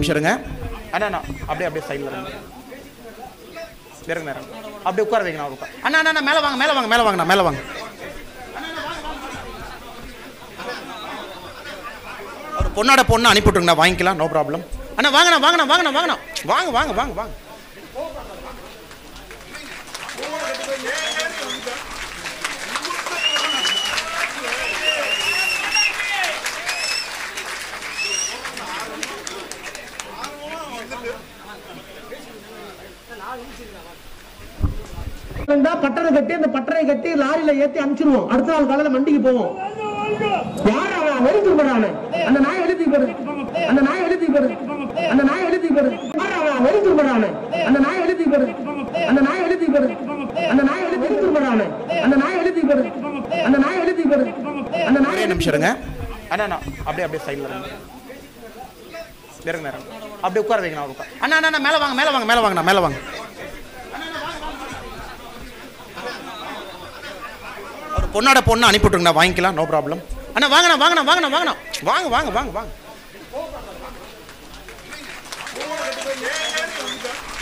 நிமிஷம் இருங்க அண்ணா அண்ணா அப்படியே அப்படியே சைடில் இருங்க இருங்க நேரம் அப்படியே உட்கார வைங்க நான் உட்கார் அண்ணா அண்ணா அண்ணா, மேலே வாங்க மேலே வாங்க மேலே வாங்கண்ணா மேலே வாங்க ஒரு பொண்ணோட பொண்ணு அனுப்பிவிட்டுங்கண்ணா வாங்கிக்கலாம் நோ ப்ராப்ளம் அண்ணா வாங்கண்ணா வாங்கண்ணா வாங்கண்ணா வாங்கண்ணா வாங்க வாங்க வாங்க வாங்க இருந்தா பட்டறை கட்டி அந்த பட்டறை கட்டி லாரியில ஏத்தி அனுப்பிச்சிருவோம் அடுத்த நாள் காலையில மண்டிக்கு போவோம் யார் அவன் எழுதி போறானே அந்த நாய் எழுதி போடு அந்த நாய் எழுதி போடு அந்த நாய் எழுதி போடு யார் அவன் எழுதி போறானே அந்த நாய் எழுதி போடு அந்த நாய் எழுதி போடு அந்த நாய் எழுதி எழுதி போறானே அந்த நாய் எழுதி போடு அந்த நாய் எழுதி போடு அந்த நாய் ஒரே நிமிஷம் இருங்க அண்ணா அண்ணா அப்படியே அப்படியே சைடில் இருங்க இருங்க நேரம் அப்படியே உட்கார வைங்க நான் உட்கார் அண்ணா அண்ணா அண்ணா, மேலே வாங்க மேலே வாங்க மேலே வாங்கண்ணா மேலே வாங்க ஒரு பொண்ணோட பொண்ணு அனுப்பிவிட்டுங்கண்ணா வாங்கிக்கலாம் நோ ப்ராப்ளம் அண்ணா வாங்கண்ணா வாங்கண்ணா வாங்கண்ணா வாங்கண்ணா வாங்க வாங்க வாங்க வாங்க